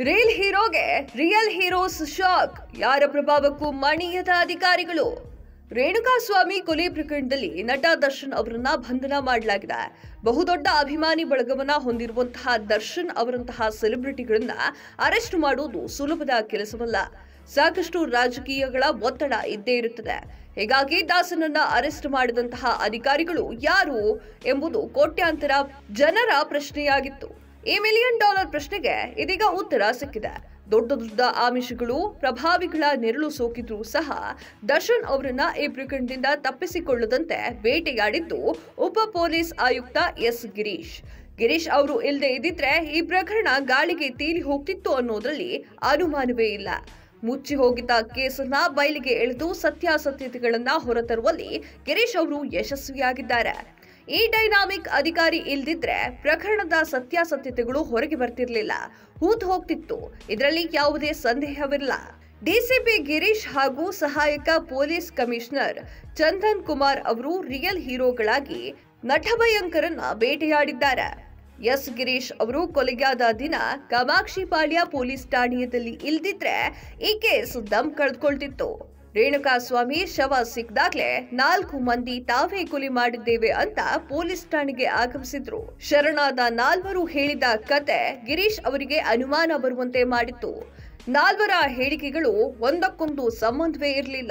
real ಹೀರೋಗೆ real heroes shock ಯಾರ ಪ್ರಭಾವಕ್ಕೂ ಮಣಿಯದ ಅಧಿಕಾರಿಗಳು ರೇಣುಕಾಸ್ವಾಮಿ ಕೊಲೆ ಪ್ರಕರಣದಲ್ಲಿ ನಟ ದರ್ಶನ್ ಅವರನ್ನ ಬಂಧನ ಮಾಡಲಾಗಿದೆ ಬಹುದೊಡ್ಡ ಅಭಿಮಾನಿ ಬಳಗವನ್ನ ಹೊಂದಿರುವಂತಹ ದರ್ಶನ್ ಅವರಂತಹ ಸೆಲೆಬ್ರಿಟಿಗಳನ್ನ ಅರೆಸ್ಟ್ ಮಾಡುವುದು ಸುಲಭದ ಕೆಲಸವಲ್ಲ ಸಾಕಷ್ಟು ರಾಜಕೀಯಗಳ ಒತ್ತಡ ಇದ್ದೇ ಇರುತ್ತದೆ ಹೀಗಾಗಿ ದಾಸನನ್ನ ಅರೆಸ್ಟ್ ಮಾಡಿದಂತಹ ಅಧಿಕಾರಿಗಳು ಯಾರು ಎಂಬುದು ಕೋಟ್ಯಾಂತರ ಜನರ ಪ್ರಶ್ನೆಯಾಗಿತ್ತು ಈ ಮಿಲಿಯನ್ ಡಾಲರ್ ಪ್ರಶ್ನೆಗೆ ಇದೀಗ ಉತ್ತರ ಸಿಕ್ಕಿದೆ ದೊಡ್ಡ ದೊಡ್ಡ ಆಮಿಷಗಳು ಪ್ರಭಾವಿಗಳ ನೆರಳು ಸೋಕಿದ್ರೂ ಸಹ ದರ್ಶನ್ ಅವರನ್ನ ಈ ಪ್ರಕರಣದಿಂದ ತಪ್ಪಿಸಿಕೊಳ್ಳದಂತೆ ಬೇಟೆಯಾಡಿದ್ದು ಉಪ ಪೊಲೀಸ್ ಆಯುಕ್ತ ಎಸ್ ಗಿರೀಶ್ ಗಿರೀಶ್ ಅವರು ಇಲ್ಲದೆ ಇದ್ದಿದ್ರೆ ಈ ಪ್ರಕರಣ ಗಾಳಿಗೆ ತೇಲಿ ಹೋಗ್ತಿತ್ತು ಅನ್ನೋದ್ರಲ್ಲಿ ಅನುಮಾನವೇ ಇಲ್ಲ ಮುಚ್ಚಿ ಹೋಗಿದ್ದ ಕೇಸನ್ನ ಬಯಲಿಗೆ ಎಳೆದು ಸತ್ಯಾಸತ್ಯತೆಗಳನ್ನ ಹೊರತರುವಲ್ಲಿ ಗಿರೀಶ್ ಅವರು ಯಶಸ್ವಿಯಾಗಿದ್ದಾರೆ ಈ ಡೈನಾಮಿಕ್ ಅಧಿಕಾರಿ ಇಲ್ದಿದ್ರೆ ಪ್ರಕರಣದ ಸತ್ಯಾಸತ್ಯತೆಗಳು ಹೊರಗೆ ಬರ್ತಿರ್ಲಿಲ್ಲ ಹೂತ್ ಹೋಗ್ತಿತ್ತು ಇದರಲ್ಲಿ ಯಾವುದೇ ಸಂದೇಹವಿಲ್ಲ ಡಿಸಿಪಿ ಗಿರೀಶ್ ಹಾಗೂ ಸಹಾಯಕ ಪೊಲೀಸ್ ಕಮಿಷನರ್ ಚಂದನ್ ಕುಮಾರ್ ಅವರು ರಿಯಲ್ ಹೀರೋಗಳಾಗಿ ನಟಭಯಂಕರನ್ನ ಬೇಟೆಯಾಡಿದ್ದಾರೆ ಎಸ್ ಗಿರೀಶ್ ಅವರು ಕೊಲೆಗಾದ ದಿನ ಕಾಮಾಕ್ಷಿಪಾಳ್ಯ ಪೊಲೀಸ್ ಠಾಣೆಯಲ್ಲಿ ಇಲ್ದಿದ್ರೆ ಈ ಕೇಸ್ ದಮ್ ಕಳೆದುಕೊಳ್ತಿತ್ತು ರೇಣುಕಾಸ್ವಾಮಿ ಶವ ಸಿಕ್ದಾಗ್ಲೇ ನಾಲ್ಕು ಮಂದಿ ತಾವೇ ಕೊಲೆ ಮಾಡಿದ್ದೇವೆ ಅಂತ ಪೊಲೀಸ್ ಠಾಣೆಗೆ ಆಗಮಿಸಿದ್ರು ಶರಣಾದ ನಾಲ್ವರು ಹೇಳಿದ ಕತೆ ಗಿರೀಶ್ ಅವರಿಗೆ ಅನುಮಾನ ಬರುವಂತೆ ಮಾಡಿತ್ತು ನಾಲ್ವರ ಹೇಳಿಕೆಗಳು ಒಂದಕ್ಕೊಂದು ಸಂಬಂಧವೇ ಇರಲಿಲ್ಲ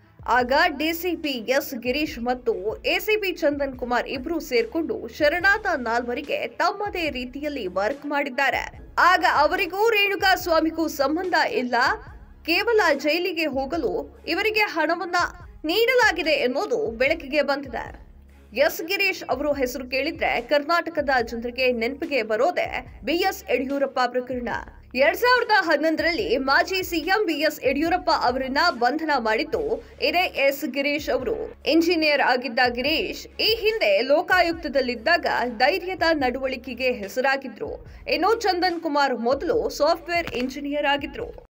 ಆಗ ಡಿಸಿಪಿ ಎಸ್ ಗಿರೀಶ್ ಮತ್ತು ಎಸಿಪಿ ಚಂದನ್ ಕುಮಾರ್ ಇಬ್ರು ಸೇರ್ಕೊಂಡು ಶರಣಾದ ನಾಲ್ವರಿಗೆ ತಮ್ಮದೇ ರೀತಿಯಲ್ಲಿ ವರ್ಕ್ ಮಾಡಿದ್ದಾರೆ ಆಗ ಅವರಿಗೂ ರೇಣುಕಾ ಸ್ವಾಮಿಗೂ ಸಂಬಂಧ ಇಲ್ಲ ಕೇವಲ ಜೈಲಿಗೆ ಹೋಗಲು ಇವರಿಗೆ ಹಣವನ್ನ ನೀಡಲಾಗಿದೆ ಎನ್ನುವುದು ಬೆಳಕಿಗೆ ಬಂದಿದೆ ಎಸ್ ಗಿರೀಶ್ ಅವರು ಹೆಸರು ಕೇಳಿದ್ರೆ ಕರ್ನಾಟಕದ ಜನರಿಗೆ ನೆನಪಿಗೆ ಬರೋದೆ ಬಿಎಸ್ ಯಡಿಯೂರಪ್ಪ ಪ್ರಕರಣ ಎರಡ್ ಸಾವಿರದ ಹನ್ನೊಂದರಲ್ಲಿ ಮಾಜಿ ಸಿಎಂ ಬಿಎಸ್ ಯಡಿಯೂರಪ್ಪ ಅವರನ್ನ ಬಂಧನ ಮಾಡಿದ್ದು ಇದೇ ಎಸ್ ಗಿರೀಶ್ ಅವರು ಇಂಜಿನಿಯರ್ ಆಗಿದ್ದ ಗಿರೀಶ್ ಈ ಹಿಂದೆ ಲೋಕಾಯುಕ್ತದಲ್ಲಿದ್ದಾಗ ಧೈರ್ಯದ ನಡವಳಿಕೆಗೆ ಹೆಸರಾಗಿದ್ರು ಇನ್ನು ಚಂದನ್ ಕುಮಾರ್ ಮೊದಲು ಸಾಫ್ಟ್ವೇರ್ ಇಂಜಿನಿಯರ್ ಆಗಿದ್ರು